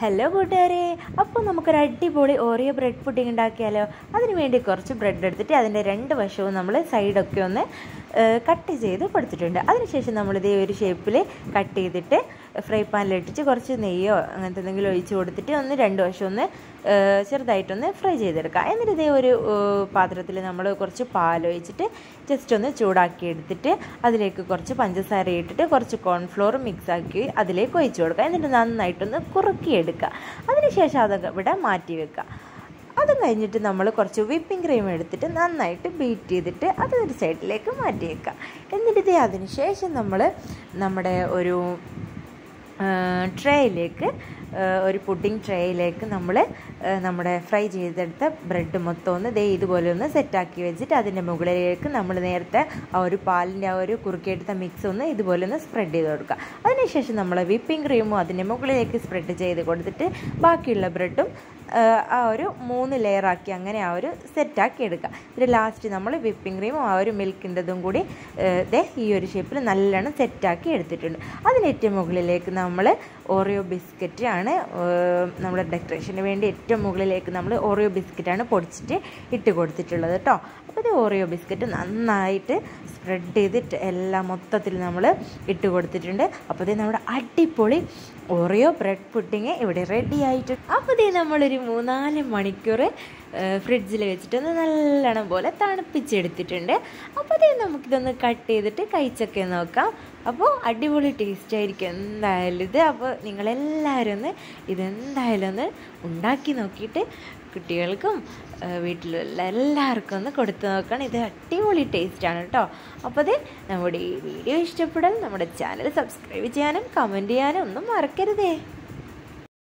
hello കൂട്ടുകാരെ അപ്പോൾ നമുക്കൊരു അടിപൊളി ഓറിയോ ബ്രെഡ് പുഡിംഗ് ഉണ്ടാക്കിയാലോ അതിന് വേണ്ടി കുറച്ച് ബ്രെഡ് എടുത്തിട്ട് അതിൻ്റെ രണ്ട് വശവും നമ്മൾ സൈഡൊക്കെ ഒന്ന് കട്ട് ചെയ്ത് കൊടുത്തിട്ടുണ്ട് അതിനുശേഷം നമ്മളിതേ ഒരു ഷേപ്പിൽ കട്ട് ചെയ്തിട്ട് ഫ്രൈ പാനിലിട്ടിട്ട് കുറച്ച് നെയ്യോ അങ്ങനത്തെ എന്തെങ്കിലും ഒഴിച്ച് കൊടുത്തിട്ട് ഒന്ന് രണ്ട് വശം ഒന്ന് ചെറുതായിട്ടൊന്ന് ഫ്രൈ ചെയ്തെടുക്കുക എന്നിട്ട് ഇതേ ഒരു പാത്രത്തിൽ നമ്മൾ കുറച്ച് പാലൊഴിച്ചിട്ട് ജസ്റ്റ് ഒന്ന് ചൂടാക്കി എടുത്തിട്ട് അതിലേക്ക് കുറച്ച് പഞ്ചസാര ഇട്ടിട്ട് കുറച്ച് കോൺഫ്ലോർ മിക്സ് ആക്കി അതിലേക്ക് ഒഴിച്ച് കൊടുക്കുക എന്നിട്ട് നന്നായിട്ടൊന്ന് കുറുക്കിയെടുക്കുക അതിനുശേഷം അത് ഇവിടെ മാറ്റി വെക്കുക അതും കഴിഞ്ഞിട്ട് നമ്മൾ കുറച്ച് വിപ്പിംഗ് ക്രീം എടുത്തിട്ട് നന്നായിട്ട് ബീറ്റ് ചെയ്തിട്ട് അത് ഒരു സൈഡിലേക്ക് മാറ്റി വെക്കുക എന്നിട്ട് ഇതേ അതിന് ശേഷം നമ്മൾ നമ്മുടെ ഒരു ട്രേയിലേക്ക് ഒരു പുഡിംഗ് ട്രേയിലേക്ക് നമ്മൾ നമ്മുടെ ഫ്രൈ ചെയ്തെടുത്ത ബ്രെഡ് മൊത്തം ഒന്ന് ദേ ഇതുപോലെ ഒന്ന് സെറ്റാക്കി വെച്ചിട്ട് അതിൻ്റെ മുകളിലേക്ക് നമ്മൾ നേരത്തെ ആ ഒരു പാലിൻ്റെ ആ ഒരു കുറുക്കിയെടുത്ത മിക്സ് ഒന്ന് ഇതുപോലെ ഒന്ന് സ്പ്രെഡ് ചെയ്ത് കൊടുക്കുക അതിനുശേഷം നമ്മൾ വിപ്പിംഗ് ക്രീമും അതിൻ്റെ മുകളിലേക്ക് സ്പ്രെഡ് ചെയ്ത് കൊടുത്തിട്ട് ബാക്കിയുള്ള ബ്രെഡും ആ ഒരു മൂന്ന് ലെയറാക്കി അങ്ങനെ ആ ഒരു സെറ്റാക്കി എടുക്കുക ഇതിൽ ലാസ്റ്റ് നമ്മൾ വിപ്പിംഗ് ക്രീമും ആ ഒരു മിൽക്കിൻ്റെതും കൂടി ദേ ഈ ഒരു ഷേപ്പിൽ നല്ലോണം സെറ്റാക്കി എടുത്തിട്ടുണ്ട് അതിന് ഏറ്റവും മുകളിലേക്ക് നമ്മൾ ഓറിയോ ബിസ്ക്കറ്റ് ആണ് നമ്മുടെ ഡെക്കറേഷന് വേണ്ടി ഏറ്റവും മുകളിലേക്ക് നമ്മൾ ഓറിയോ ബിസ്ക്കറ്റാണ് പൊടിച്ചിട്ട് ഇട്ട് കൊടുത്തിട്ടുള്ളത് കേട്ടോ അപ്പോൾ ഇത് ഓറിയോ ബിസ്ക്കറ്റ് നന്നായിട്ട് സ്പ്രെഡ് ചെയ്തിട്ട് എല്ലാം മൊത്തത്തിൽ നമ്മൾ ഇട്ട് കൊടുത്തിട്ടുണ്ട് അപ്പോൾ ഇത് നമ്മുടെ അടിപൊളി ഓറിയോ ബ്രെഡ് പുഡിങ് ഇവിടെ റെഡി ആയിട്ട് അപ്പോൾ ഇത് നമ്മളൊരു മൂന്നാല് മണിക്കൂർ ഫ്രിഡ്ജിൽ വെച്ചിട്ടൊന്ന് നല്ലോണം പോലെ തണുപ്പിച്ചെടുത്തിട്ടുണ്ട് അപ്പോൾ അതേ നമുക്കിതൊന്ന് കട്ട് ചെയ്തിട്ട് കഴിച്ചൊക്കെ നോക്കാം അപ്പോൾ അടിപൊളി ടേസ്റ്റ് ആയിരിക്കും എന്തായാലും ഇത് അപ്പോൾ നിങ്ങളെല്ലാവരും ഒന്ന് ഇതെന്തായാലും ഒന്ന് ഉണ്ടാക്കി നോക്കിയിട്ട് കുട്ടികൾക്കും വീട്ടിലുള്ള എല്ലാവർക്കും ഒന്ന് കൊടുത്തു നോക്കണം ഇത് അടിപൊളി ടേസ്റ്റാണ് കേട്ടോ അപ്പോൾ അത് നമ്മുടെ ഈ വീഡിയോ ഇഷ്ടപ്പെടാൻ നമ്മുടെ ചാനൽ സബ്സ്ക്രൈബ് ചെയ്യാനും കമൻറ്റ് ചെയ്യാനും ഒന്നും മറക്കരുതേ